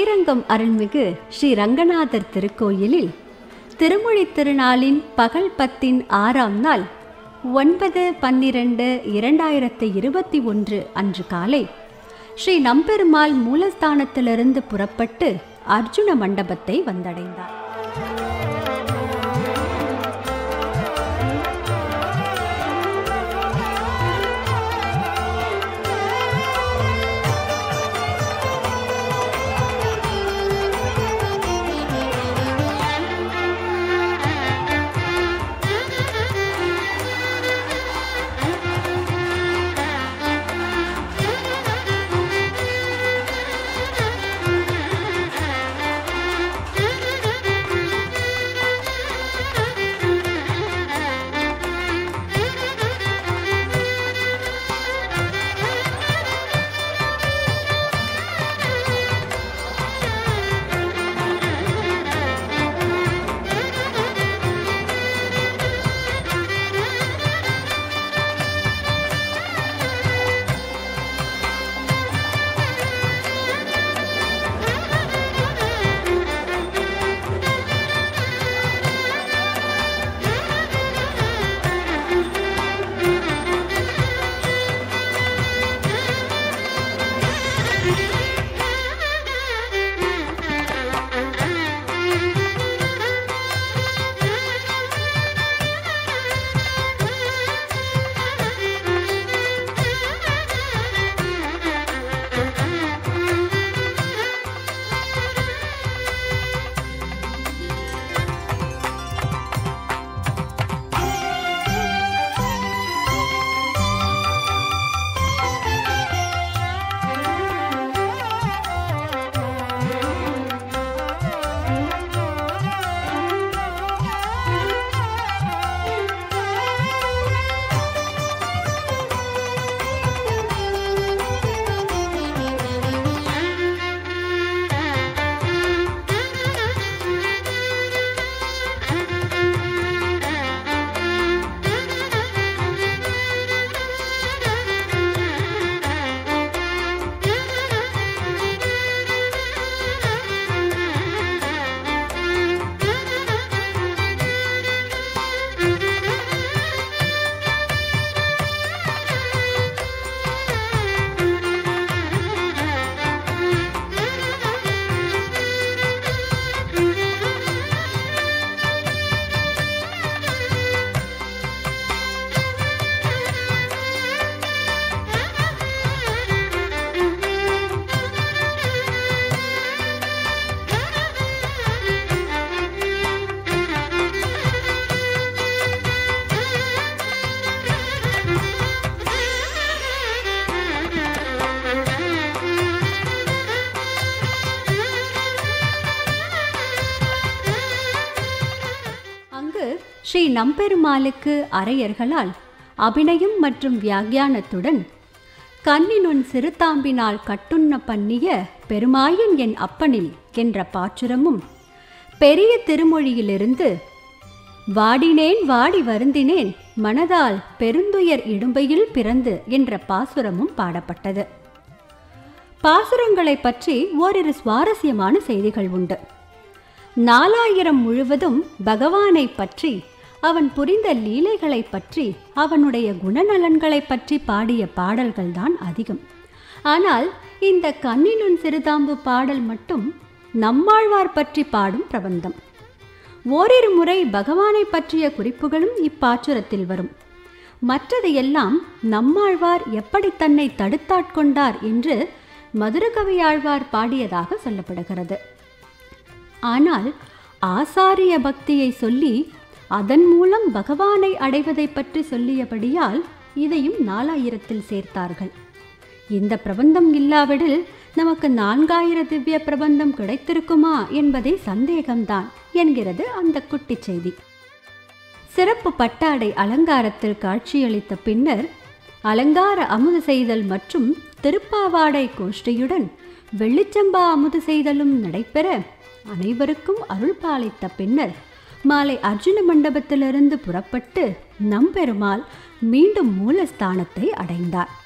ஸ்ரீரங்கம் அருள்மிகு ஸ்ரீ ரங்கநாதர் திருக்கோயிலில் திருமொழி திருநாளின் பகல் பத்தின் ஆறாம் நாள் ஒன்பது பன்னிரண்டு இரண்டாயிரத்து இருபத்தி ஒன்று அன்று காலை ஸ்ரீ நம்பெருமாள் மூலஸ்தானத்திலிருந்து புறப்பட்டு அர்ஜுன மண்டபத்தை வந்தடைந்தார் அங்கு ஸ்ரீ நம்பெருமாளுக்கு அரையர்களால் அபிநயம் மற்றும் வியாக்கியானத்துடன் கண்ணினுன் சிறுதாம்பினால் கட்டுண்ண பண்ணிய பெருமாயன் என் அப்பனில் என்ற பாச்சுரமும் பெரிய திருமொழியிலிருந்து வாடினேன் வாடி வருந்தினேன் மனதால் பெருந்துயர் இடும்பையில் பிறந்து என்ற பாசுரமும் பாடப்பட்டது பாசுரங்களை பற்றி ஓரிரு சுவாரஸ்யமான செய்திகள் உண்டு நாலாயிரம் முழுவதும் பகவானை பற்றி அவன் புரிந்த லீலைகளை பற்றி அவனுடைய குணநலன்களை பற்றி பாடிய பாடல்கள்தான் அதிகம் ஆனால் இந்த கண்ணினுன் சிறுதாம்பு பாடல் மட்டும் நம்மாழ்வார் பற்றி பாடும் பிரபந்தம் ஓரிரு முறை பகவானை பற்றிய குறிப்புகளும் இப்பாச்சுரத்தில் வரும் மற்றது எல்லாம் நம்மாழ்வார் எப்படி தன்னை தடுத்தாட்கொண்டார் என்று மதுரகவியாழ்வார் பாடியதாக சொல்லப்படுகிறது ஆனால் ஆசாரிய பக்தியை சொல்லி அதன் மூலம் பகவானை அடைவதை பற்றி சொல்லியபடியால் இதையும் நாலாயிரத்தில் சேர்த்தார்கள் இந்த பிரபந்தம் இல்லாவிடில் நமக்கு நான்காயிர திவ்ய பிரபந்தம் கிடைத்திருக்குமா என்பதே சந்தேகம்தான் என்கிறது அந்த குட்டிச் செய்தி சிறப்பு பட்டாடை அலங்காரத்தில் காட்சியளித்த பின்னர் அலங்கார அமுது செய்தல் மற்றும் திருப்பாவாடை கோஷ்டியுடன் வெள்ளிச்சம்பா அமுது செய்தலும் நடைபெற அனைவருக்கும் அருள் பாலித்த பின்னர் மாலை அர்ஜுன மண்டபத்திலிருந்து புறப்பட்டு நம்பெருமாள் மீண்டும் மூலஸ்தானத்தை அடைந்தார்